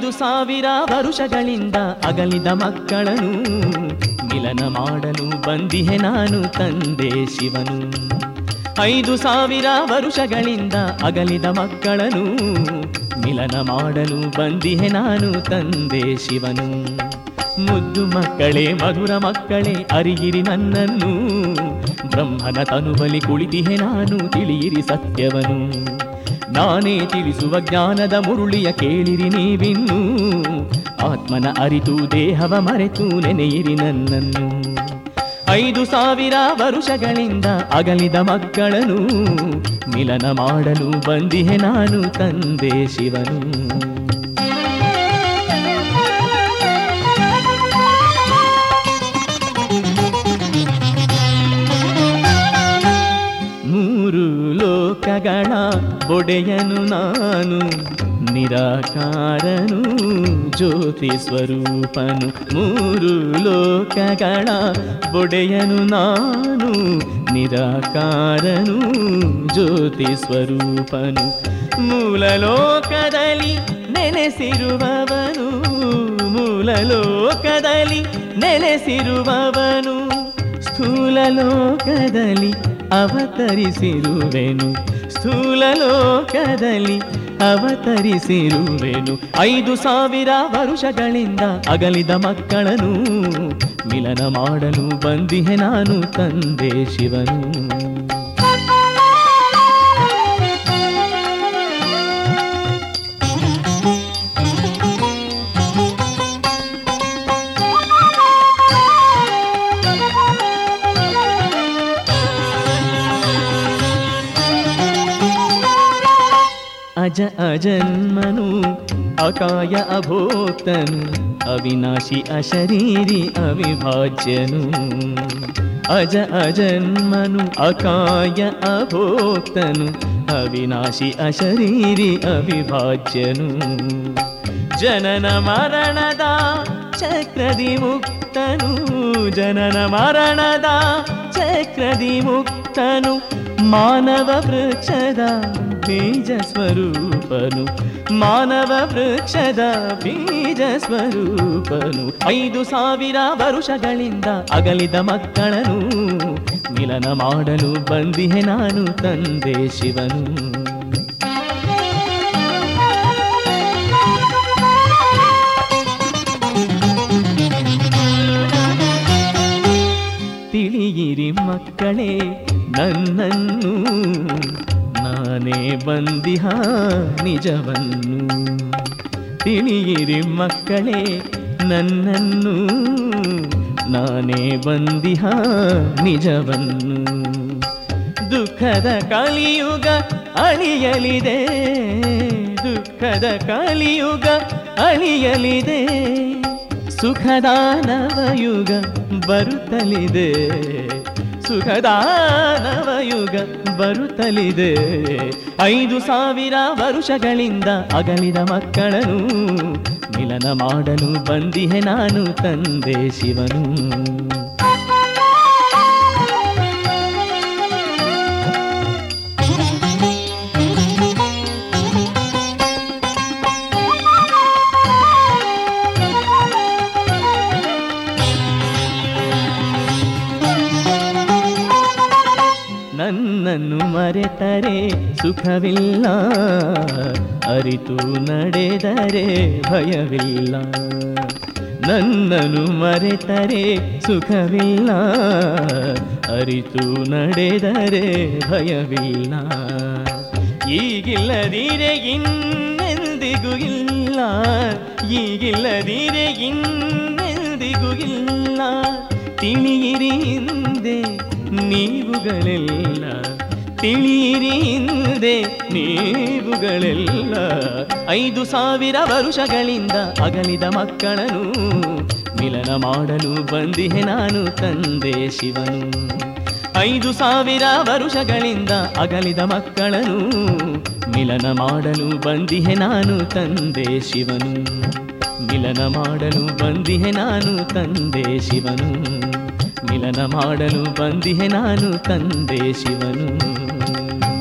ಐದು ಸಾವಿರ ವರುಷಗಳಿಂದ ಅಗಲಿದ ಮಕ್ಕಳನು ಮಿಲನ ಮಾಡಲು ಬಂದಿಹೆ ನಾನು ತಂದೆ ಶಿವನು ಐದು ಸಾವಿರ ವರುಷಗಳಿಂದ ಅಗಲಿದ ಮಕ್ಕಳನು ಮಿಲನ ಮಾಡಲು ಬಂದಿಹೆ ನಾನು ತಂದೆ ಶಿವನು ಮುದ್ದು ಮಕ್ಕಳೇ ಮಧುರ ಮಕ್ಕಳೇ ಅರಿಯಿರಿ ನನ್ನನ್ನು ಬ್ರಹ್ಮನ ತನುಬಲಿ ಕುಳಿತಿಹೆ ನಾನು ತಿಳಿಯಿರಿ ಸತ್ಯವನು ನಾನೇ ತಿಳಿಸುವ ಜ್ಞಾನದ ಮುರುಳಿಯ ಕೇಳಿರಿ ನೀವಿನ್ನು ಆತ್ಮನ ಅರಿತು ದೇಹವ ಮರೆತು ನೆನೆಯಿರಿ ನನ್ನನ್ನು ಐದು ಸಾವಿರ ವರುಷಗಳಿಂದ ಅಗಲಿದ ಮಕ್ಕಳನು ಮಿಲನ ಮಾಡಲು ಬಂದಿಹೆ ನಾನು ತಂದೆ ಶಿವನು ಮೂರು ಲೋಕಗಳ ಒಡೆಯನು ನಾನು ನಿರಾಕಾರನು ಜ್ಯೋತಿ ಸ್ವರೂಪನು ಮೂರು ಲೋಕಗಳ ಒಡೆಯನು ನಾನು ನಿರಾಕಾರನು ಜ್ಯೋತಿ ಸ್ವರೂಪನು ಮೂಲ ಲೋಕದಲ್ಲಿ ನೆಲೆಸಿರುವವನು ಮೂಲ ಲೋಕದಲ್ಲಿ ನೆಲೆಸಿರುವವನು ಸ್ಥೂಲ ಲೋಕದಲ್ಲಿ ಅವತರಿಸಿರುವೆನು ಸ್ಥೂಲ ಲೋಕದಲ್ಲಿ ಅವತರಿಸಿರುವೆನು ಐದು ಸಾವಿರ ವರುಷಗಳಿಂದ ಅಗಲಿದ ಮಕ್ಕಳನು ಮಿಲನ ಮಾಡಲು ಬಂದಿಹೆ ನಾನು ತಂದೆ ಶಿವನು ಅಜ ಅಜನ್ಮನು ಅಕಾಯ ಅಭೋಕ್ತನು ಅವಿನಾಶಿ ಅಶರೀರಿ ಅವಿಭಾಜ್ಯನು ಅಜ ಅಜನ್ಮನು ಅಕಾಯ ಅಭೋಕ್ತನು ಅವಿನಾಶಿ ಅಶರೀರಿ ಅವಿಭಾಜ್ಯನು ಜನನ ಮರಣದ ಚಕ್ರದಿ ಮುಕ್ತನು ಜನನ ಮರಣದ ಚಕ್ರದಿ ಮುಕ್ತನು ಮಾನವ ವೃಕ್ಷದ ಬೀಜ ಸ್ವರೂಪನು ಮಾನವ ವೃಕ್ಷದ ಬೀಜ ಸ್ವರೂಪನು ಐದು ಸಾವಿರ ವರುಷಗಳಿಂದ ಅಗಲಿದ ಮಕ್ಕಳನು ಮಿಲನ ಮಾಡಲು ಬಂದಿಹೆ ನಾನು ತಂದೆ ಶಿವನು ತಿಳಿಯಿರಿ ಮಕ್ಕಳೇ ನನ್ನನ್ನು ನಾನೇ ಬಂದಿಹ ನಿಜವನ್ನು ತಿಳಿಯಿರಿ ಮಕ್ಕಳೇ ನನ್ನನ್ನು ನಾನೇ ಬಂದಿಹ ನಿಜವನ್ನು ದುಃಖದ ಕಲಿಯುಗ ಅಳಿಯಲಿದೆ ದುಃಖದ ಕಲಿಯುಗ ಅಳಿಯಲಿದೆ ಸುಖದ ನವಯುಗ ಬರುತ್ತಲಿದೆ ಸುಖದ ನವಯುಗ ಬರುತ್ತಲಿದೆ ಐದು ಸಾವಿರ ವರುಷಗಳಿಂದ ಅಗಲಿದ ಮಕ್ಕಳನು ಮಿಲನ ಮಾಡಲು ಬಂದಿಹೆ ನಾನು ತಂದೆ ಶಿವನು ನನ್ನನ್ನು ಮರೆತರೆ ಸುಖವಿಲ್ಲ ಅರಿತು ನಡೆದರೆ ಭಯವಿಲ್ಲ ನನ್ನನ್ನು ಮರೆತರೆ ಸುಖವಿಲ್ಲ ಅರಿತು ನಡೆದರೆ ಭಯವಿಲ್ಲ ಈಗಿಲ್ಲದಿರೆ ಇನ್ನೆಂದಿಗೂ ಇಲ್ಲ ಈಗಿಲ್ಲದಿರೆ ಇನ್ನೆಂದಿಗೂ ಇಲ್ಲ ತಿಳಿಯಿರಿ ಹಿಂದೆ ನೀವುಗಳೆಲ್ಲ ತಿಳಿಯಿರಿ ಹಿಂದೆ ನೀವುಗಳೆಲ್ಲ ಐದು ಸಾವಿರ ವರುಷಗಳಿಂದ ಅಗಲಿದ ಮಕ್ಕಳನು ಮಿಲನ ಮಾಡಲು ಬಂದಿಹೆ ನಾನು ತಂದೆ ಶಿವನು ಐದು ಸಾವಿರ ವರುಷಗಳಿಂದ ಅಗಲಿದ ಮಕ್ಕಳನು ಮಿಲನ ಮಾಡಲು ಬಂದಿಹೆ ನಾನು ತಂದೆ ಶಿವನು ಮಿಲನ ಮಾಡಲು ಬಂದಿಹೆ ನಾನು ತಂದೆ ಶಿವನು ಮಿಲನ ಮಾಡಲು ಬಂದಿಹೆ ನಾನು ತಂದೆ ಶಿವನು